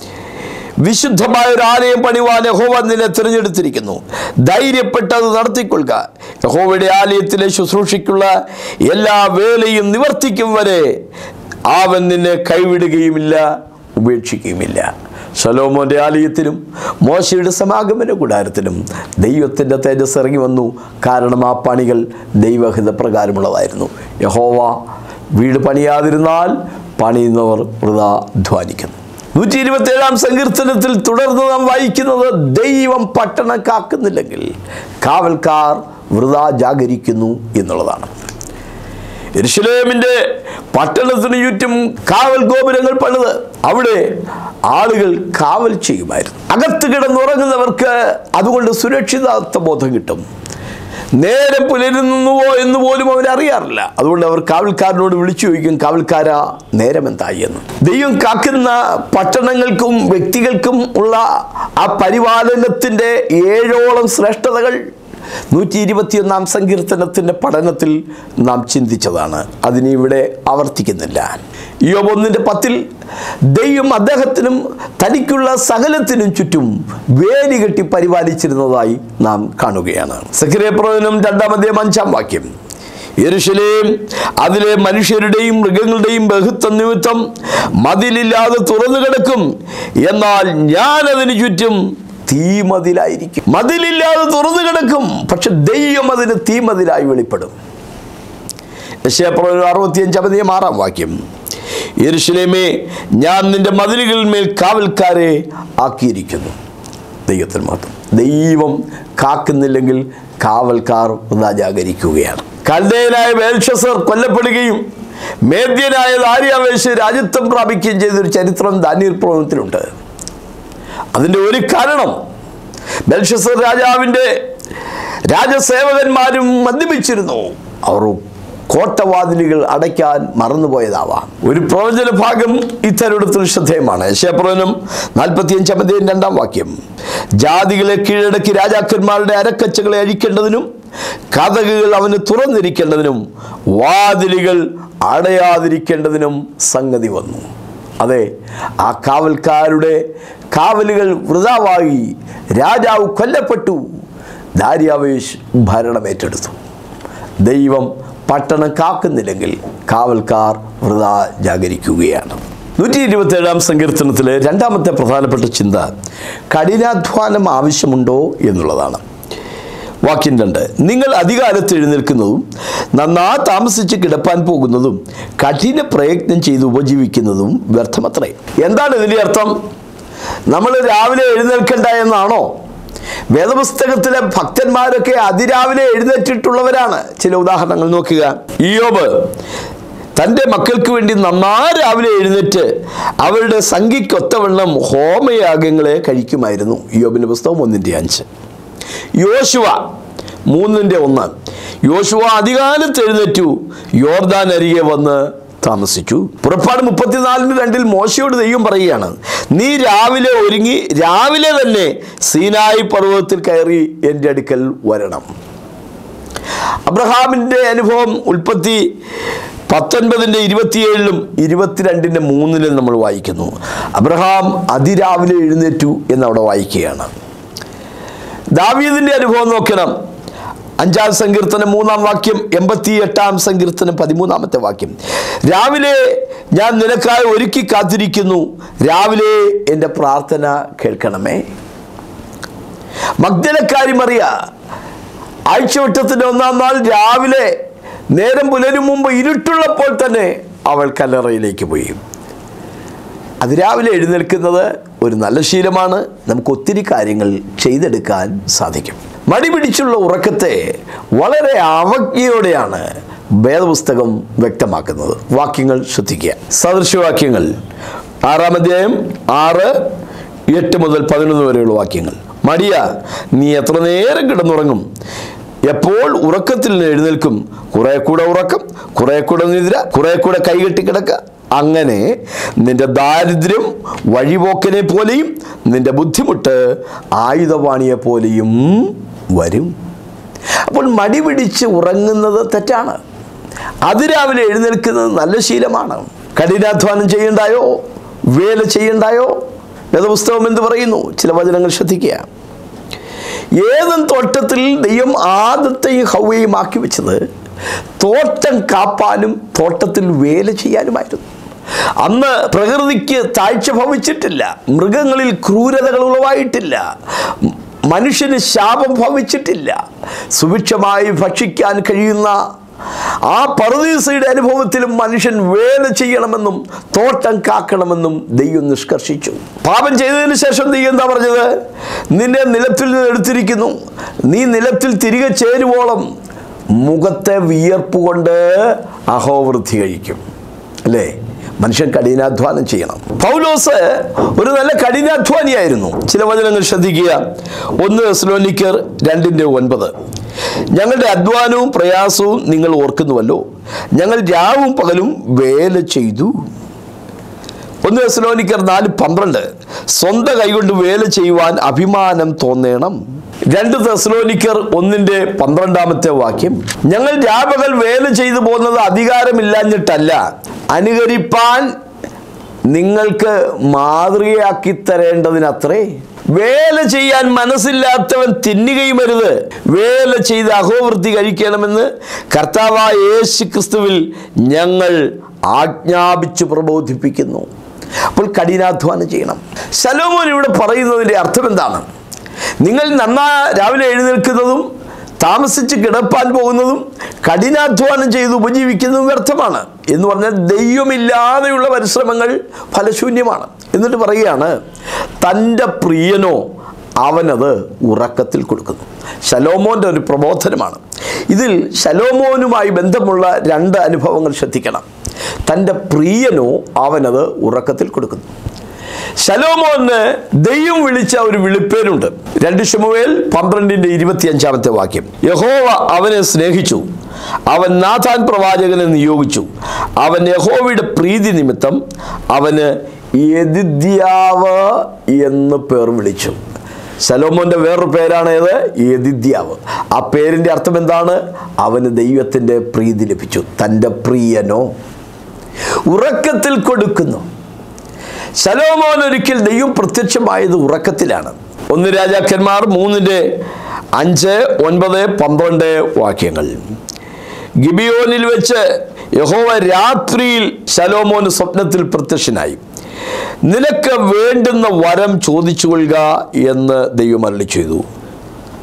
വിശുദ്ധമായ ഒരു ആലയം പണിവാൻ യഹോവ നിന്നെ തിരഞ്ഞെടുത്തിരിക്കുന്നു ധൈര്യപ്പെട്ട് അത് നടത്തിക്കൊള്ളുക യഹോവയുടെ ആലയത്തിലെ ശുശ്രൂഷയ്ക്കുള്ള എല്ലാ വേലയും നിവർത്തിക്കും വരെ അവൻ നിന്നെ കൈവിടുകയുമില്ല ഉപേക്ഷിക്കുകയുമില്ല ശലോമോന്റെ ആലയത്തിലും മോശയുടെ സമാഗമന കൂടാരത്തിലും ദൈവത്തിൻ്റെ തേജസ് ഇറങ്ങി വന്നു കാരണം ആ പണികൾ ദൈവഹിത പ്രകാരമുള്ളതായിരുന്നു യഹോവ വീട് പണിയാതിരുന്നാൽ പണിയുന്നവർ വൃത ധ്വാനിക്കുന്നു നൂറ്റി ഇരുപത്തി ഏഴാം സങ്കീർത്തനത്തിൽ തുടർന്ന് നാം വായിക്കുന്നത് ദൈവം പട്ടണം കാക്കുന്നില്ലെങ്കിൽ കാവൽക്കാർ വൃത ജാഗരിക്കുന്നു എന്നുള്ളതാണ് എരുഷലേമിൻ്റെ പട്ടണത്തിന് ചുറ്റും കാവൽ ഗോപുരങ്ങൾ പണിത് അവിടെ ആളുകൾ കാവൽ ചെയ്യുമായിരുന്നു അകത്ത് കിടന്നുറങ്ങുന്നവർക്ക് അതുകൊണ്ട് സുരക്ഷിതത്വ ബോധം കിട്ടും നേരെ പുലരുന്നുവോ എന്ന് പോലും അവരറിയാറില്ല അതുകൊണ്ട് അവർ കാവൽക്കാരനോട് വിളിച്ചു ചോദിക്കും കാവൽക്കാരാ നേരം എന്തായി എന്ന് ദൈവം കാക്കുന്ന പട്ടണങ്ങൾക്കും വ്യക്തികൾക്കും ഉള്ള ആ പരിപാലനത്തിൻ്റെ ഏഴോളം ശ്രേഷ്ഠതകൾ നൂറ്റി ഇരുപത്തിയൊന്നാം സങ്കീർത്തനത്തിൻ്റെ പഠനത്തിൽ നാം ചിന്തിച്ചതാണ് അതിനെ ഇവിടെ ആവർത്തിക്കുന്നില്ല യോബ് ഒന്നിൻ്റെ പത്തിൽ ദൈവം അദ്ദേഹത്തിനും തനിക്കുള്ള സകലത്തിനും ചുറ്റും വേലി കെട്ടി പരിപാലിച്ചിരുന്നതായി നാം കാണുകയാണ് സക്രിയപ്രവചനം രണ്ടാമതേം അഞ്ചാം വാക്യം യെരുശലേം അതിലെ മനുഷ്യരുടെയും മൃഗങ്ങളുടെയും ബഹുത്വ നിമിത്തം മതിലില്ലാതെ തുറന്നു കിടക്കും എന്നാൽ ഞാൻ അതിന് ചുറ്റും തീമതിലായിരിക്കും മതിലില്ലാതെ തുറന്നു കിടക്കും പക്ഷെ ദൈവം അതിന് തീമതിലായി വെളിപ്പെടും യശയപ്രവചനം അറുപത്തിയഞ്ചാമതേം ആറാം വാക്യം യെരുശലേമേ ഞാൻ നിന്റെ മതിലുകളിന്മേൽ കാവൽക്കാരെ ആക്കിയിരിക്കുന്നു ദൈവത്തിന് മാത്രം ദൈവം കാക്കുന്നില്ലെങ്കിൽ കാവൽക്കാർ വൃഥാ ജാഗരിക്കുകയാണ് കൽദയനായ ബേൽഷസർ കൊല്ലപ്പെടുകയും മേദ്യനായ ദാര്യാവേശ് രാജ്യത്വം പ്രാപിക്കുകയും ചെയ്തൊരു ചരിത്രം ദാനിയൽ പ്രവചനത്തിലുണ്ട് അതിൻ്റെ ഒരു കാരണം ബൽഷസർ രാജാവിൻ്റെ രാജസേവകന്മാരും മദ്യപിച്ചിരുന്നു അവർ കോട്ടവാതിലുകൾ അടയ്ക്കാൻ മറന്നുപോയതാവാം ഒരു പ്രവചന ഭാഗം ഇത്തരത്തിൽ ശ്രദ്ധേയമാണ് യശയപ്രവചനം നാൽപ്പത്തിയഞ്ചാം അധ്യായം രണ്ടാം വാക്യം ജാതികളെ കീഴടക്കി രാജാക്കന്മാരുടെ അരക്കച്ചകളെ അഴിക്കേണ്ടതിനും കഥകുകൾ അവന് തുറന്നിരിക്കേണ്ടതിനും വാതിലുകൾ അടയാതിരിക്കേണ്ടതിനും സംഗതി വന്നു അതെ ആ കാവൽക്കാരുടെ കാവലുകൾ വൃതാവായി രാജാവ് കൊല്ലപ്പെട്ടു ദാര്യാവേശ് ഭരണമേറ്റെടുത്തു ദൈവം പട്ടണം കാക്കുന്നില്ലെങ്കിൽ കാവൽക്കാർ വൃതാ ജാഗരിക്കുകയാണ് നൂറ്റി ഇരുപത്തേഴാം സങ്കീർത്തനത്തിലെ രണ്ടാമത്തെ പ്രധാനപ്പെട്ട ചിന്ത കഠിനാധ്വാനം ആവശ്യമുണ്ടോ എന്നുള്ളതാണ് വാക്യം രണ്ട് നിങ്ങൾ അധികാലത്ത് എഴുന്നേൽക്കുന്നതും നന്നാ താമസിച്ച് കിടപ്പാൻ പോകുന്നതും കഠിന പ്രയത്നം ചെയ്ത് ഉപജീവിക്കുന്നതും വ്യർത്ഥമത്രേ എന്താണ് ഇതിൻ്റെ അർത്ഥം നമ്മൾ രാവിലെ എഴുന്നേൽക്കണ്ട എന്നാണോ വേദപുസ്തകത്തിലെ ഭക്തന്മാരൊക്കെ അതിരാവിലെ എഴുന്നേറ്റിട്ടുള്ളവരാണ് ചില ഉദാഹരണങ്ങൾ നോക്കുക ഇയോബ് തൻ്റെ മക്കൾക്ക് വേണ്ടി നന്നാ രാവിലെ എഴുന്നേറ്റ് അവരുടെ സംഖ്യയ്ക്കൊത്തവണ്ണം ഹോമയാഗങ്ങളെ കഴിക്കുമായിരുന്നു ഇയോബിൻ്റെ പുസ്തകം ഒന്നിൻ്റെ അഞ്ച് യോശുവ മൂന്നിൻ്റെ ഒന്ന് യോശുവ അധികാലത്ത് എഴുന്നേറ്റു യോർദാൻ അരികെ വന്ന് താമസിച്ചു പുറപ്പാട് മുപ്പത്തിനാലിന് രണ്ടിൽ മോശയോട് ദൈവം പറയുകയാണ് നീ രാവിലെ ഒരുങ്ങി രാവിലെ തന്നെ സീനായി പർവ്വതത്തിൽ കയറി എൻ്റെ അടുക്കൽ വരണം അബ്രഹാമിൻ്റെ അനുഭവം ഉൽപ്പത്തി പത്തൊൻപതിൻ്റെ ഇരുപത്തിയേഴിലും ഇരുപത്തിരണ്ടിൻ്റെ മൂന്നിലും നമ്മൾ വായിക്കുന്നു അബ്രഹാം അതിരാവിലെ എഴുന്നേറ്റു എന്നവിടെ വായിക്കുകയാണ് ദാവീദിന്റെ അനുഭവം നോക്കണം അഞ്ചാം സങ്കീർത്തനം മൂന്നാം വാക്യം എൺപത്തി എട്ടാം സങ്കീർത്തനം പതിമൂന്നാമത്തെ വാക്യം രാവിലെ ഞാൻ നിനക്കായി ഒരുക്കി കാത്തിരിക്കുന്നു രാവിലെ എൻ്റെ പ്രാർത്ഥന കേൾക്കണമേ മഗ്ദലക്കാരി മറിയ ആഴ്ചവട്ടത്തിൻ്റെ ഒന്നാം നാൾ രാവിലെ നേരം പുലരും മുമ്പ് ഇരുട്ടുള്ളപ്പോൾ തന്നെ അവൾ കല്ലറയിലേക്ക് പോയി അതിരാവിലെ എഴുന്നേൽക്കുന്നത് ഒരു നല്ല ശീലമാണ് നമുക്ക് ഒത്തിരി കാര്യങ്ങൾ ചെയ്തെടുക്കാൻ സാധിക്കും മടി പിടിച്ചുള്ള ഉറക്കത്തെ വളരെ അവജ്ഞയോടെയാണ് വേദപുസ്തകം വ്യക്തമാക്കുന്നത് വാക്യങ്ങൾ ശ്രദ്ധിക്കുക സദൃശവാക്യങ്ങൾ ആറാം അധ്യായം ആറ് എട്ട് മുതൽ പതിനൊന്ന് വരെയുള്ള വാക്യങ്ങൾ മടിയ നീ എത്ര നേരം കിടന്നുറങ്ങും എപ്പോൾ ഉറക്കത്തിൽ നിന്ന് എഴുന്നേൽക്കും കുറെ കൂടെ ഉറക്കം കുറെ കൂടെ നിദ്ര കുറെ കൂടെ കൈകെട്ടി കിടക്കുക അങ്ങനെ നിന്റെ ദാരിദ്ര്യം വഴിപോക്കനെ പോലെയും നിന്റെ ബുദ്ധിമുട്ട് ആയുധവാണിയെ പോലെയും വരും അപ്പോൾ മടി പിടിച്ച് ഉറങ്ങുന്നത് തെറ്റാണ് അതിരാവിലെ എഴുന്നേൽക്കുന്നത് നല്ല ശീലമാണ് കഠിനാധ്വാനം ചെയ്യണ്ടായോ വേല ചെയ്യണ്ടായോ വേദപുസ്തകം എന്ത് പറയുന്നു ചില വചനങ്ങൾ ശ്രദ്ധിക്കുക ഏതും തോട്ടത്തിൽ ദൈവം ആദത്തെയും ഹൗവയും ആക്കി വെച്ചത് തോട്ടം കാപ്പാനും തോട്ടത്തിൽ വേല ചെയ്യാനുമായിരുന്നു അന്ന് പ്രകൃതിക്ക് താഴ്ച ഭവിച്ചിട്ടില്ല മൃഗങ്ങളിൽ ക്രൂരതകൾ ഉളവായിട്ടില്ല മനുഷ്യന് ശാപം ഭവിച്ചിട്ടില്ല സുഭിക്ഷമായി ഭക്ഷിക്കാൻ കഴിയുന്ന ആ പറുദീസയുടെ അനുഭവത്തിലും മനുഷ്യൻ വേല ചെയ്യണമെന്നും തോട്ടം കാക്കണമെന്നും ദൈവം നിഷ്കർഷിച്ചു പാപം ചെയ്തതിന് ശേഷം ദൈവം എന്താ പറഞ്ഞത് നിന്നെ നിലത്തിൽ നിന്ന് എടുത്തിരിക്കുന്നു നീ നിലത്തിൽ തിരികെ ചേരുവോളം മുഖത്തെ വിയർപ്പ് കൊണ്ട് അഹോവൃദ്ധി കഴിക്കും അല്ലേ മനുഷ്യൻ കഠിനാധ്വാനം ചെയ്യണം പൗലോസ് ഒരു നല്ല കഠിനാധ്വാനിയായിരുന്നു ചില വചനങ്ങൾ ശ്രദ്ധിക്കുക ഒന്ന് സ്ലോനിക്കർ രണ്ടിൻ്റെ ഒൻപത് ഞങ്ങളുടെ അധ്വാനവും പ്രയാസവും നിങ്ങൾ ഓർക്കുന്നുവല്ലോ ഞങ്ങൾ രാവും പകലും വേല ചെയ്തു ഒന്ന് തെസ്സലോനിക്കർ നാല് പന്ത്രണ്ട് സ്വന്തം കൈകൊണ്ട് വേല ചെയ്യുവാൻ അഭിമാനം തോന്നേണം രണ്ട് തെസ്സലോനിക്കർ ഒന്നിന്റെ പന്ത്രണ്ടാമത്തെ വാക്യം ഞങ്ങൾ രാപകൽ വേല ചെയ്തു പോകുന്നത് അധികാരമില്ലാഞ്ഞിട്ടല്ല അനുകരിപ്പാൻ നിങ്ങൾക്ക് മാതൃകയാക്കി തരേണ്ടതിനത്രേ വേല ചെയ്യാൻ മനസ്സില്ലാത്തവൻ തിന്നുകയും അരുത് വേല ചെയ്ത് അഹോവൃത്തി കഴിക്കണമെന്ന് കർത്താവായ യേശു ക്രിസ്തുവിൽ ഞങ്ങൾ ആജ്ഞാപിച്ചു പ്രബോധിപ്പിക്കുന്നു അപ്പോൾ കഠിനാധ്വാനം ചെയ്യണം ശലോമോൻ ഇവിടെ പറയുന്നതിൻ്റെ അർത്ഥം എന്താണ് നിങ്ങൾ നന്നാ രാവിലെ എഴുന്നേൽക്കുന്നതും താമസിച്ച് കിടപ്പാൻ പോകുന്നതും കഠിനാധ്വാനം ചെയ്ത് ഉപജീവിക്കുന്നതും വ്യർത്ഥമാണ് എന്ന് പറഞ്ഞാൽ ദൈവമില്ലാതെയുള്ള പരിശ്രമങ്ങൾ ഫലശൂന്യമാണ് എന്നിട്ട് പറയുകയാണ് തൻ്റെ പ്രിയനോ അവനത് ഉറക്കത്തിൽ കൊടുക്കുന്നു ശലോമോൻ്റെ ഒരു പ്രബോധനമാണ് ഇതിൽ ശലോമോനുമായി ബന്ധമുള്ള രണ്ട് അനുഭവങ്ങൾ ശ്രദ്ധിക്കണം തൻ്റെ പ്രിയനോ അവനത് ഉറക്കത്തിൽ കൊടുക്കുന്നു ശലോമോന് ദൈവം വിളിച്ച ഒരു വിളിപ്പേരുണ്ട് രണ്ട് ശമുവേൽ പന്ത്രണ്ടിന്റെ ഇരുപത്തിയഞ്ചാമത്തെ വാക്യം യഹോവ അവനെ സ്നേഹിച്ചു അവൻ നാഥാൻ പ്രവാചകനെ നിയോഗിച്ചു അവൻ യഹോവയുടെ പ്രീതി നിമിത്തം അവന് യദിദ്യാവ് എന്ന് പേർ വിളിച്ചു ശലോമോന്റെ വേറൊരു പേരാണ് ഏത് യദിദ്യാവ് ആ പേരിന്റെ അർത്ഥം എന്താണ് അവന് ദൈവത്തിന്റെ പ്രീതി ലഭിച്ചു തൻ്റെ പ്രിയനോ ഉറക്കത്തിൽ കൊടുക്കുന്നു ശലോമോൻ ഒരിക്കൽ ദൈവം പ്രത്യക്ഷമായത് ഉറക്കത്തിലാണ് ഒന്ന് രാജാക്കന്മാർ മൂന്നിൻ്റെ അഞ്ച് ഒൻപത് പന്ത്രണ്ട് വാക്യങ്ങൾ ഗിബിയോനിൽ വെച്ച് യഹോവ രാത്രിയിൽ ശലോമോന് സ്വപ്നത്തിൽ പ്രത്യക്ഷനായി നിനക്ക് വേണ്ടുന്ന വരം ചോദിച്ചു കൊള്ളുക എന്ന് ദൈവം അരളി ചെയ്തു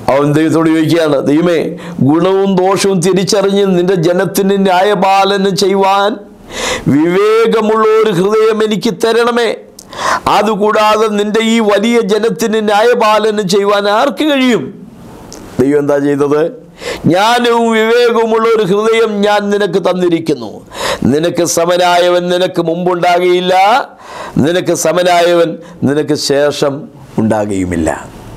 അവൻ ദൈവത്തോട് ചോദിക്കുകയാണ് ദൈവമേ ഗുണവും ദോഷവും തിരിച്ചറിഞ്ഞ് നിന്റെ ജനത്തിന് ന്യായപാലനം ചെയ്യുവാൻ വിവേകമുള്ള ഒരു ഹൃദയം എനിക്ക് തരണമേ അതുകൂടാതെ നിന്റെ ഈ വലിയ ജനത്തിന് ന്യായപാലനം ചെയ്യുവാൻ ആർക്ക് കഴിയും ദൈവം എന്താ ചെയ്തത് ജ്ഞാനവും വിവേകവുമുള്ള ഒരു ഹൃദയം ഞാൻ നിനക്ക് തന്നിരിക്കുന്നു നിനക്ക് സമനായവൻ നിനക്ക് മുമ്പുണ്ടാകുകയില്ല നിനക്ക് സമനായവൻ നിനക്ക് ശേഷം ഉണ്ടാകുകയുമില്ല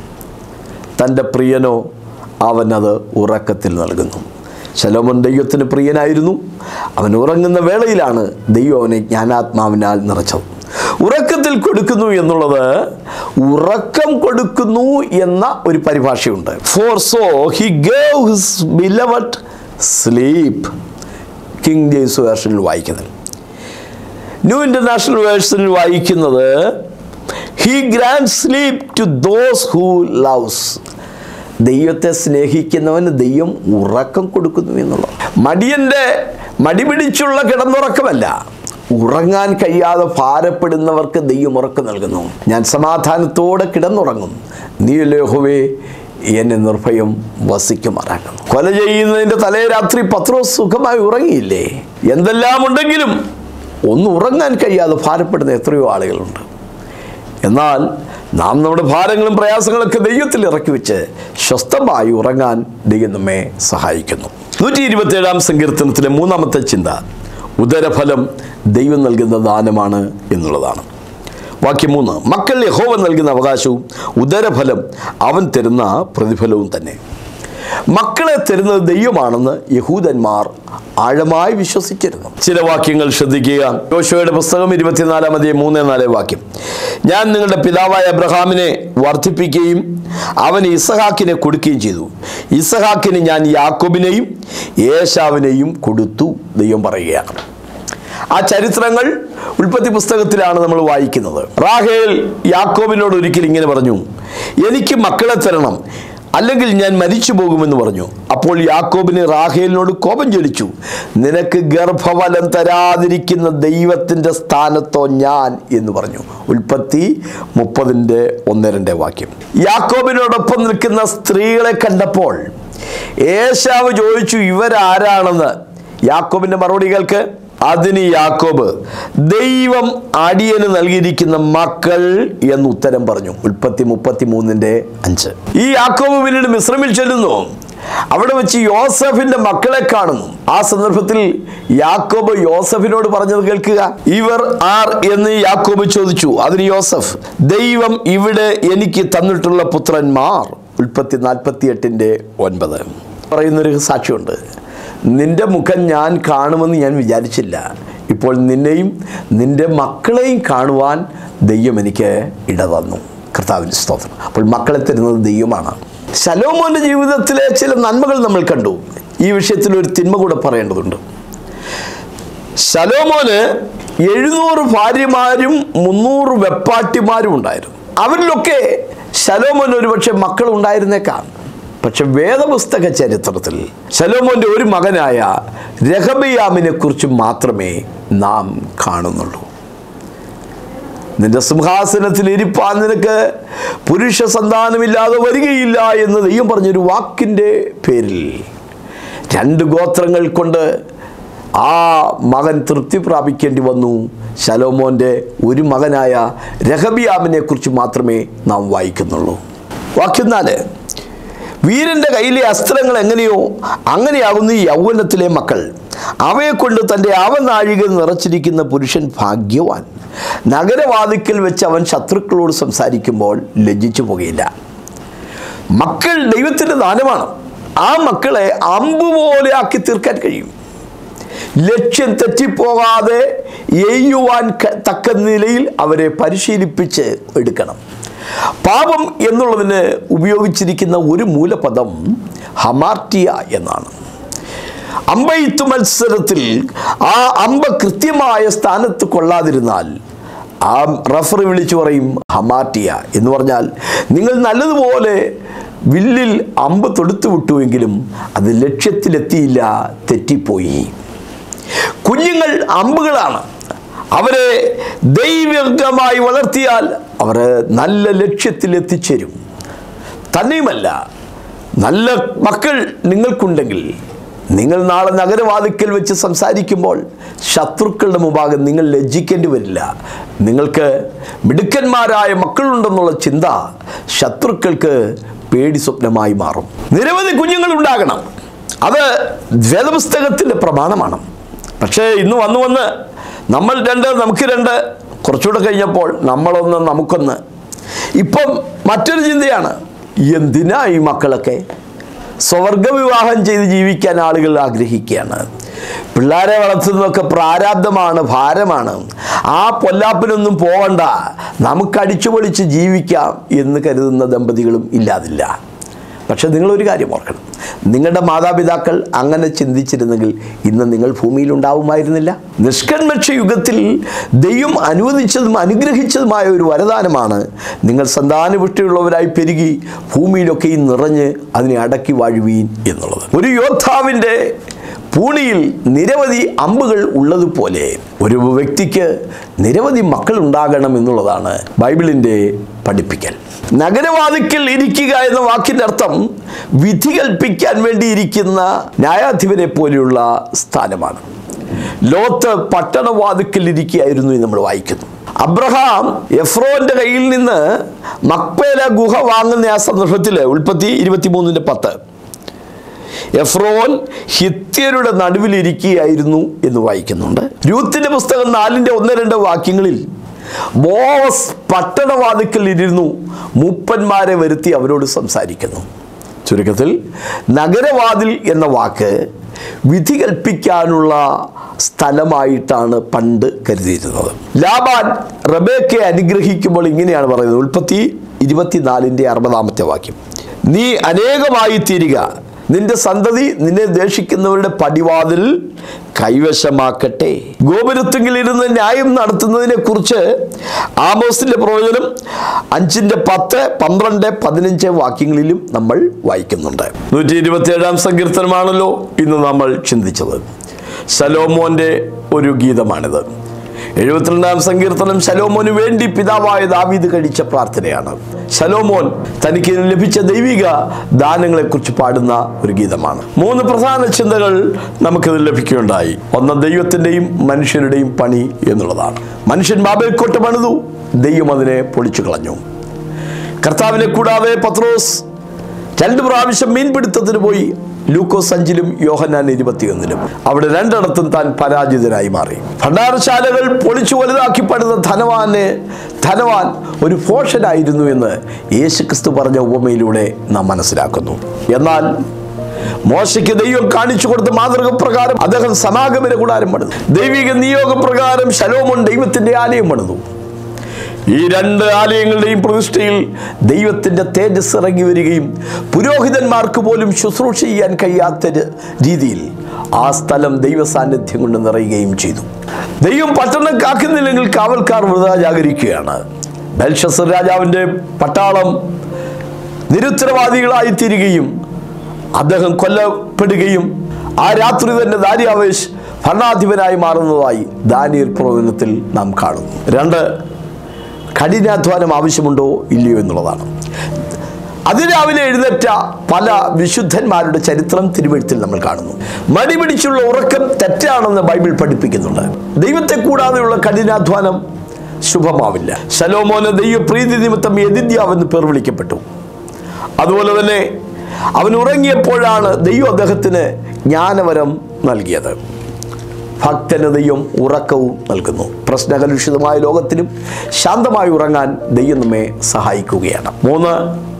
തൻ്റെ പ്രിയനോ അവനത് ഉറക്കത്തിൽ നൽകുന്നു ശലോമോൻ ദൈവത്തിന് പ്രിയനായിരുന്നു അവൻ ഉറങ്ങുന്ന വേളയിലാണ് ദൈവം അവനെ ജ്ഞാനാത്മാവിനാൽ നിറച്ചത് ഉറക്കത്തിൽ കൊടുക്കുന്നു എന്നുള്ളത് ഉറക്കം കൊടുക്കുന്നു എന്ന ഒരു പരിഭാഷയുണ്ട് for so he gave his beloved sleep King ജെയ്സ് വേർഷനിൽ വായിക്കുന്നത് ന്യൂ ഇൻ്റർനാഷണൽ വേർഷനിൽ വായിക്കുന്നത് he grant sleep to those who loves ദൈവത്തെ സ്നേഹിക്കുന്നവന് ദൈവം ഉറക്കം കൊടുക്കുന്നു എന്നുള്ളത് മടിയൻ്റെ മടി പിടിച്ചുള്ള കിടന്നുറക്കമല്ല ഉറങ്ങാൻ കഴിയാതെ ഭാരപ്പെടുന്നവർക്ക് ദൈവം ഉറക്കം നൽകുന്നു ഞാൻ സമാധാനത്തോടെ കിടന്നുറങ്ങും നീ ലേഹുവേ എന്നെ നിർഭയം വസിക്കുമാറാക്കുന്നു കൊല ചെയ്യുന്നതിൻ്റെ തലേ രാത്രി പത്രോസ് സുഖമായി ഉറങ്ങിയില്ലേ എന്തെല്ലാം ഉണ്ടെങ്കിലും ഒന്ന് ഉറങ്ങാൻ കഴിയാതെ ഭാരപ്പെടുന്ന എത്രയോ ആളുകളുണ്ട് എന്നാൽ നാം നമ്മുടെ ഭാരങ്ങളും പ്രയാസങ്ങളൊക്കെ ദൈവത്തിൽ ഇറക്കി വെച്ച് സ്വസ്ഥമായി ഉറങ്ങാൻ ദൈവം നമ്മെ സഹായിക്കുന്നു നൂറ്റി ഇരുപത്തിയേഴാം സങ്കീർത്തനത്തിലെ മൂന്നാമത്തെ ചിന്ത ഉദരഫലം ദൈവം നൽകുന്ന ദാനമാണ് എന്നുള്ളതാണ് വാക്യം മൂന്ന് മക്കൾ യഹോവ നൽകുന്ന അവകാശവും ഉദരഫലം അവൻ തരുന്ന പ്രതിഫലവും തന്നെ മക്കളെ തരുന്നത് ദൈവമാണെന്ന് യഹൂദന്മാർ ആഴമായി വിശ്വസിച്ചിരുന്നു ചില വാക്യങ്ങൾ ശ്രദ്ധിക്കുക യോശോയുടെ പുസ്തകം ഇരുപത്തിനാലാം അധികം മൂന്ന് നാല് വാക്യം ഞാൻ നിങ്ങളുടെ പിതാവായ അബ്രഹാമിനെ വർദ്ധിപ്പിക്കുകയും അവന് ഇസഹാക്കിനെ കൊടുക്കുകയും ചെയ്തു ഇസഹാക്കിന് ഞാൻ യാക്കോബിനെയും ഏശാവിനെയും കൊടുത്തു ദൈവം പറയുകയാണ് ആ ചരിത്രങ്ങൾ ഉൽപ്പത്തി പുസ്തകത്തിലാണ് നമ്മൾ വായിക്കുന്നത് റാഹേൽ യാക്കോബിനോട് ഒരിക്കൽ ഇങ്ങനെ പറഞ്ഞു എനിക്ക് മക്കളെ തരണം അല്ലെങ്കിൽ ഞാൻ മരിച്ചു പോകുമെന്ന് പറഞ്ഞു അപ്പോൾ യാക്കോബിന് റാഹേലിനോട് കോപം ജ്വലിച്ചു നിനക്ക് ഗർഭഫലം തരാതിരിക്കുന്ന ദൈവത്തിൻ്റെ സ്ഥാനത്തോ ഞാൻ എന്ന് പറഞ്ഞു ഉൽപ്പത്തി മുപ്പതിൻ്റെ ഒന്ന് രണ്ട് വാക്യം യാക്കോബിനോടൊപ്പം നിൽക്കുന്ന സ്ത്രീകളെ കണ്ടപ്പോൾ ഏശാവ് ചോദിച്ചു ഇവരാരാണെന്ന് യാക്കോബിൻ്റെ മറുപടി കേൾക്ക് അതിന് യാക്കോബ് ദൈവം അടിയന് നൽകിയിരിക്കുന്ന മക്കൾ എന്ന് ഉത്തരം പറഞ്ഞു ഉൽപ്പത്തി മുപ്പത്തി മൂന്നിൻ്റെ അഞ്ച് ഈ യാക്കോബ് പിന്നീട് മിശ്രമിൽ ചെല്ലുന്നു അവിടെ വെച്ച് യോസഫിന്റെ മക്കളെ കാണുന്നു ആ സന്ദർഭത്തിൽ യാക്കോബ് യോസഫിനോട് പറഞ്ഞത് കേൾക്കുക ഇവർ ആർ എന്ന് യാക്കോബ് ചോദിച്ചു അതിന് യോസഫ് ദൈവം ഇവിടെ എനിക്ക് തന്നിട്ടുള്ള പുത്രന്മാർ ഉൽപ്പത്തി നാൽപ്പത്തി എട്ടിൻ്റെ ഒൻപത് പറയുന്നൊരു സാക്ഷ്യമുണ്ട് നിന്റെ മുഖം ഞാൻ കാണുമെന്ന് ഞാൻ വിചാരിച്ചില്ല ഇപ്പോൾ നിന്നെയും നിന്റെ മക്കളെയും കാണുവാൻ ദൈവം എനിക്ക് ഇട തന്നു കർത്താവിന് സ്തോത്രം അപ്പോൾ മക്കളെ തരുന്നത് ദൈവമാണ് ശലോമോന്റെ ജീവിതത്തിലെ ചില നന്മകൾ നമ്മൾ കണ്ടു ഈ വിഷയത്തിൽ ഒരു തിന്മ കൂടെ പറയേണ്ടതുണ്ട് ശലോമോന് എഴുന്നൂറ് ഭാര്യമാരും മുന്നൂറ് വെപ്പാട്ടിമാരും ഉണ്ടായിരുന്നു അവരിലൊക്കെ ശലോമോന് ഒരുപക്ഷെ മക്കൾ ഉണ്ടായിരുന്നേക്കാം പക്ഷെ വേദപുസ്തക ചരിത്രത്തിൽ ശലോമോന്റെ ഒരു മകനായ രഹബിയാമിനെ കുറിച്ച് മാത്രമേ നാം കാണുന്നുള്ളൂ നിന്റെ സിംഹാസനത്തിൽ ഇരിപ്പാൻ നിനക്ക് പുരുഷ സന്താനമില്ലാതെ വരികയില്ല എന്ന് ദൈവം പറഞ്ഞൊരു വാക്കിൻ്റെ പേരിൽ രണ്ട് ഗോത്രങ്ങൾ കൊണ്ട് ആ മകൻ തൃപ്തി പ്രാപിക്കേണ്ടി വന്നു ശലോമോൻ്റെ ഒരു മകനായ രഹബിയാമിനെ കുറിച്ച് മാത്രമേ നാം വായിക്കുന്നുള്ളൂ വാക്യം നാല് വീരന്റെ കയ്യിലെ അസ്ത്രങ്ങൾ എങ്ങനെയോ അങ്ങനെയാകുന്നു ഈ യൗവനത്തിലെ മക്കൾ അവയെ കൊണ്ട് തൻ്റെ അവനാഴിക നിറച്ചിരിക്കുന്ന പുരുഷൻ ഭാഗ്യവാൻ നഗരവാതിക്കൽ വെച്ച് അവൻ ശത്രുക്കളോട് സംസാരിക്കുമ്പോൾ ലജ്ജിച്ചു പോകുകയില്ല മക്കൾ ദൈവത്തിൻ്റെ ദാനമാണ് ആ മക്കളെ അമ്പ് പോലെ ആക്കി തീർക്കാൻ കഴിയും ലക്ഷ്യം തെറ്റിപ്പോകാതെ എയ്യുവാൻ ക- തക്ക നിലയിൽ അവരെ പരിശീലിപ്പിച്ച് എടുക്കണം പാപം എന്നുള്ളതിന് ഉപയോഗിച്ചിരിക്കുന്ന ഒരു മൂലപദം ഹമാർട്ടിയ എന്നാണ് അമ്പെയ്ത്ത് മത്സരത്തിൽ ആ അമ്പ കൃത്യമായ സ്ഥാനത്ത് കൊള്ളാതിരുന്നാൽ ആ റഫറി വിളിച്ചു പറയും ഹമാറ്റിയ എന്ന് പറഞ്ഞാൽ നിങ്ങൾ നല്ലതുപോലെ വില്ലിൽ അമ്പ് തൊടുത്തു വിട്ടുവെങ്കിലും അത് ലക്ഷ്യത്തിലെത്തിയില്ല തെറ്റിപ്പോയി കുഞ്ഞുങ്ങൾ അമ്പുകളാണ് അവരെ ദൈവികമായി വളർത്തിയാൽ അവർ നല്ല ലക്ഷ്യത്തിൽ എത്തിച്ചേരും തന്നെയുമല്ല നല്ല മക്കൾ നിങ്ങൾക്കുണ്ടെങ്കിൽ നിങ്ങൾ നാളെ നഗരവാതിക്കൽ വെച്ച് സംസാരിക്കുമ്പോൾ ശത്രുക്കളുടെ മുമ്പാകെ നിങ്ങൾ ലജ്ജിക്കേണ്ടി വരില്ല നിങ്ങൾക്ക് മിടുക്കന്മാരായ മക്കളുണ്ടെന്നുള്ള ചിന്ത ശത്രുക്കൾക്ക് പേടി സ്വപ്നമായി മാറും നിരവധി കുഞ്ഞുങ്ങൾ ഉണ്ടാകണം അത് വേദപുസ്തകത്തിൻ്റെ പ്രമാണമാണ് പക്ഷേ ഇന്ന് വന്നു വന്ന് നമ്മൾ രണ്ട് നമുക്ക് രണ്ട് കുറച്ചുകൂടെ കഴിഞ്ഞപ്പോൾ നമ്മളൊന്ന് നമുക്കൊന്ന് ഇപ്പം മറ്റൊരു ചിന്തയാണ് എന്തിനാ ഈ മക്കളൊക്കെ സ്വർഗ വിവാഹം ചെയ്ത് ജീവിക്കാൻ ആളുകൾ ആഗ്രഹിക്കുകയാണ് പിള്ളേരെ വളർത്തുന്നതൊക്കെ പ്രാരാബ്ധമാണ് ഭാരമാണ് ആ പൊല്ലാപ്പിനൊന്നും പോകണ്ട നമുക്ക് അടിച്ചു പൊളിച്ച് ജീവിക്കാം എന്ന് കരുതുന്ന ദമ്പതികളും ഇല്ലാതില്ല പക്ഷെ നിങ്ങളൊരു കാര്യം ഓർക്കണം നിങ്ങളുടെ മാതാപിതാക്കൾ അങ്ങനെ ചിന്തിച്ചിരുന്നെങ്കിൽ ഇന്ന് നിങ്ങൾ ഭൂമിയിൽ ഉണ്ടാവുമായിരുന്നില്ല നിഷ്കന്മക്ഷ യുഗത്തിൽ ദൈവം അനുവദിച്ചതും അനുഗ്രഹിച്ചതുമായ ഒരു വരദാനമാണ് നിങ്ങൾ സന്താനപുഷ്ടിയുള്ളവരായി പെരുകി ഭൂമിയിലൊക്കെയും നിറഞ്ഞ് അതിനെ അടക്കി വാഴുവീൻ എന്നുള്ളത് ഒരു യോദ്ധാവിൻ്റെ പൂണിയിൽ നിരവധി അമ്പുകൾ ഉള്ളതുപോലെ ഒരു വ്യക്തിക്ക് നിരവധി മക്കൾ ഉണ്ടാകണം എന്നുള്ളതാണ് ബൈബിളിൻ്റെ പഠിപ്പിക്കൽ നഗരവാതിക്കൽ ഇരിക്കുക എന്ന വാക്കിൻ്റെ അർത്ഥം വിധി കൽപ്പിക്കാൻ വേണ്ടി ഇരിക്കുന്ന ന്യായാധിപനെ പോലെയുള്ള സ്ഥാനമാണ് ലോത്ത് പട്ടണവാതിക്കൽ ഇരിക്കുകയായിരുന്നു എന്ന് നമ്മൾ വായിക്കുന്നു അബ്രഹാം എഫ്രോന്റെ കയ്യിൽ നിന്ന് മക്പേല ഗുഹ വാങ്ങുന്ന ആ സന്ദർഭത്തിൽ ഉൽപ്പത്തി ഇരുപത്തിമൂന്നിൻ്റെ പത്ത് എഫ്രോൻ ഹിത്യരുടെ നടുവിലിരിക്കുകയായിരുന്നു എന്ന് വായിക്കുന്നുണ്ട് രൂത്തിന്റെ പുസ്തകം നാലിൻ്റെ ഒന്ന് രണ്ട് വാക്യങ്ങളിൽ ബോസ് പട്ടണവാതിക്കൽ ഇരുന്നു മൂപ്പന്മാരെ വരുത്തി അവരോട് സംസാരിക്കുന്നു ചുരുക്കത്തിൽ നഗരവാതിൽ എന്ന വാക്ക് വിധി കൽപ്പിക്കാനുള്ള സ്ഥലമായിട്ടാണ് പണ്ട് കരുതിയിരുന്നത് ലാബാൻ റബേക്കെ അനുഗ്രഹിക്കുമ്പോൾ ഇങ്ങനെയാണ് പറയുന്നത് ഉൽപ്പത്തി ഇരുപത്തിനാലിൻ്റെ അറുപതാമത്തെ വാക്യം നീ അനേകമായി തീരുക നിന്റെ സന്തതി നിന്നെ ദേഷിക്കുന്നവരുടെ പടിവാതിൽ കൈവശമാക്കട്ടെ ഗോപുരത്തെങ്കിൽ ഇരുന്ന് ന്യായം നടത്തുന്നതിനെ കുറിച്ച് ആമോസിന്റെ പ്രവചനം അഞ്ചിന്റെ പത്ത് പന്ത്രണ്ട് പതിനഞ്ച് വാക്യങ്ങളിലും നമ്മൾ വായിക്കുന്നുണ്ട് നൂറ്റി ഇരുപത്തിയേഴാം സങ്കീർത്തനമാണല്ലോ ഇന്ന് നമ്മൾ ചിന്തിച്ചത് സലോമോന്റെ ഒരു ഗീതമാണിത് എഴുപത്തിരണ്ടാം സങ്കീർത്തനം ശലോമോന് വേണ്ടി പിതാവായ ദാവീദ് കഴിച്ച പ്രാർത്ഥനയാണ് ശലോമോൻ തനിക്ക് ലഭിച്ച ദൈവിക ദാനങ്ങളെക്കുറിച്ച് പാടുന്ന ഒരു ഗീതമാണ് മൂന്ന് പ്രധാന ചിന്തകൾ നമുക്കിത് ലഭിക്കുകയുണ്ടായി ഒന്ന് ദൈവത്തിൻ്റെയും മനുഷ്യരുടെയും പണി എന്നുള്ളതാണ് മനുഷ്യൻ ബാബേൽക്കോട്ട പണിതു ദൈവം അതിനെ പൊളിച്ചു കളഞ്ഞു കർത്താവിനെ കൂടാതെ പത്രോസ് രണ്ട് പ്രാവശ്യം മീൻപിടുത്തത്തിന് പോയി ലൂക്കോസ് അഞ്ചിലും യോഹന്നാൻ ഇരുപത്തിയൊന്നിലും അവിടെ രണ്ടിടത്തും താൻ പരാജിതനായി മാറി ഭണ്ഡാരശാലകൾ പൊളിച്ചു വലുതാക്കി പണിത ധനവാന് ധനവാൻ ഒരു ഭോഷനായിരുന്നു എന്ന് യേശുക്രിസ്തു പറഞ്ഞ ഉപമയിലൂടെ നാം മനസ്സിലാക്കുന്നു എന്നാൽ മോശയ്ക്ക് ദൈവം കാണിച്ചു കൊടുത്ത മാതൃക പ്രകാരം അദ്ദേഹം സമാഗമന കൂടാരം പണിതു ദൈവിക നിയോഗപ്രകാരം ശലോമോൻ ദൈവത്തിന്റെ ആലയം പണിതു ഈ രണ്ട് ആലയങ്ങളുടെയും പ്രതിഷ്ഠയിൽ ദൈവത്തിൻ്റെ തേജസ് ഇറങ്ങി വരികയും പുരോഹിതന്മാർക്ക് പോലും ശുശ്രൂഷ ചെയ്യാൻ കഴിയാത്ത ര- രീതിയിൽ ആ സ്ഥലം ദൈവ സാന്നിധ്യം കൊണ്ട് നിറയുകയും ചെയ്തു ദൈവം പട്ടണം കാക്കുന്നില്ലെങ്കിൽ കാവൽക്കാർ വൃതാ ജാഗരിക്കുകയാണ് ബൽഷസർ രാജാവിൻ്റെ പട്ടാളം നിരുത്തരവാദികളായി തീരുകയും അദ്ദേഹം കൊല്ലപ്പെടുകയും ആ രാത്രി തന്നെ ദാരിയാവേശ് ഭരണാധിപനായി മാറുന്നതായി ദാനിയൽ പ്രവചനത്തിൽ നാം കാണുന്നു രണ്ട് കഠിനാധ്വാനം ആവശ്യമുണ്ടോ ഇല്ലയോ എന്നുള്ളതാണ് അതിരാവിലെ എഴുന്നേറ്റ പല വിശുദ്ധന്മാരുടെ ചരിത്രം തിരുവഴുത്തിൽ നമ്മൾ കാണുന്നു മടി പിടിച്ചുള്ള ഉറക്കം തെറ്റാണെന്ന് ബൈബിൾ പഠിപ്പിക്കുന്നുണ്ട് ദൈവത്തെ കൂടാതെയുള്ള കഠിനാധ്വാനം ശുഭമാവില്ല ശലോമോന് ദൈവപ്രീതി നിമിത്തം യദിദ്യാവെന്ന് പേർ വിളിക്കപ്പെട്ടു അതുപോലെ തന്നെ അവൻ ഉറങ്ങിയപ്പോഴാണ് ദൈവം അദ്ദേഹത്തിന് ജ്ഞാനവരം നൽകിയത് ഭക്തന് ദൈവം ഉറക്കവും നൽകുന്നു പ്രശ്നകലുഷിതമായ ലോകത്തിലും ശാന്തമായി ഉറങ്ങാൻ ദൈവം നമ്മെ സഹായിക്കുകയാണ് മൂന്ന്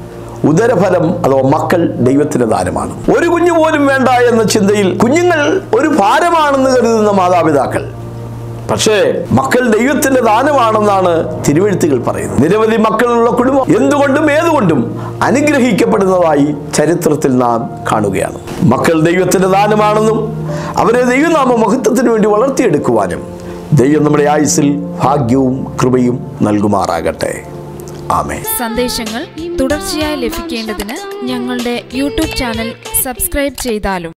ഉദരഫലം അഥവാ മക്കൾ ദൈവത്തിന്റെ ദാനമാണ് ഒരു കുഞ്ഞു പോലും വേണ്ട എന്ന ചിന്തയിൽ കുഞ്ഞുങ്ങൾ ഒരു ഭാരമാണെന്ന് കരുതുന്ന മാതാപിതാക്കൾ പക്ഷേ മക്കൾ ദൈവത്തിന്റെ ദാനമാണെന്നാണ് തിരുവഴുത്തുകൾ പറയുന്നത് നിരവധി മക്കളുള്ള കുടുംബം എന്തുകൊണ്ടും ഏതുകൊണ്ടും അനുഗ്രഹിക്കപ്പെടുന്നതായി ചരിത്രത്തിൽ നാം കാണുകയാണ് മക്കൾ ദൈവത്തിന്റെ ദാനമാണെന്നും അവരെ ദൈവനാമ മഹത്വത്തിന് വേണ്ടി വളർത്തിയെടുക്കുവാനും ദൈവം നമ്മുടെ ആയുസ്സിൽ ഭാഗ്യവും കൃപയും നൽകുമാറാകട്ടെ ആമേ സന്ദേശങ്ങൾ തുടർച്ചയായി ലഭിക്കേണ്ടതിന് ഞങ്ങളുടെ യൂട്യൂബ് ചാനൽ സബ്സ്ക്രൈബ് ചെയ്താലും